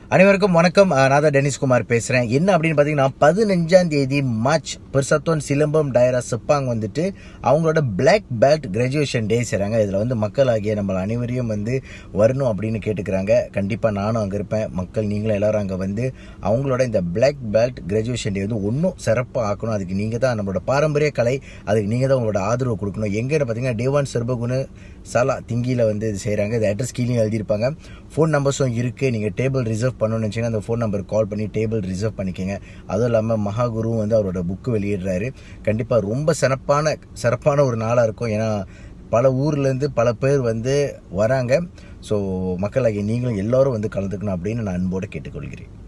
அனைவருக்கும் வணக்கம் அஹ், நான் தான் டெனிஸ்குமார் பேசுகிறேன் என்ன அப்படின்னு பார்த்தீங்கன்னா பதினஞ்சாம் தேதி மார்ச் பெர்சத்தோன் சிலம்பம் டயரா செப்பாங் வந்துட்டு அவங்களோட பிளாக் பெல்ட் கிராஜுவேஷன் டே செய்கிறாங்க இதில் வந்து மக்கள் ஆகிய நம்ம அனைவரையும் வந்து வரணும் அப்படின்னு கேட்டுக்கிறாங்க கண்டிப்பாக நானும் அங்கே இருப்பேன் மக்கள் நீங்களும் எல்லாரும் அங்கே வந்து அவங்களோட இந்த பிளாக் பெல்ட் கிராஜுவேஷன் டே வந்து இன்னும் சிறப்பாக ஆக்கணும் அதுக்கு நீங்கள் தான் நம்மளோட பாரம்பரிய கலை அதுக்கு நீங்கள் தான் உங்களோட ஆதரவு கொடுக்கணும் எங்கன்னு பார்த்தீங்கன்னா டேவான் செர்பகுனு சாலா திங்கியில் வந்து இது செய்கிறாங்க இது அட்ரஸ் கீழே எழுதியிருப்பாங்க ஃபோன் நம்பர்ஸும் இருக்குது நீங்கள் டேபிள் ரிசர்வ் பண்ணணும்னு நினச்சிங்கன்னா அந்த ஃபோன் நம்பருக்கு கால் பண்ணி டேபிள் ரிசர்வ் பண்ணிக்கோங்க அதுவும் இல்லாமல் மகாகுருவும் வந்து அவரோட புக்கு வெளியிடுறாரு கண்டிப்பாக ரொம்ப சிறப்பான சிறப்பான ஒரு நாளாக இருக்கும் ஏன்னா பல ஊர்லேருந்து பல பேர் வந்து வராங்க ஸோ மக்களாகிய நீங்களும் எல்லாரும் வந்து கலந்துக்கணும் அப்படின்னு நான் அன்போடு கேட்டுக்கொள்கிறேன்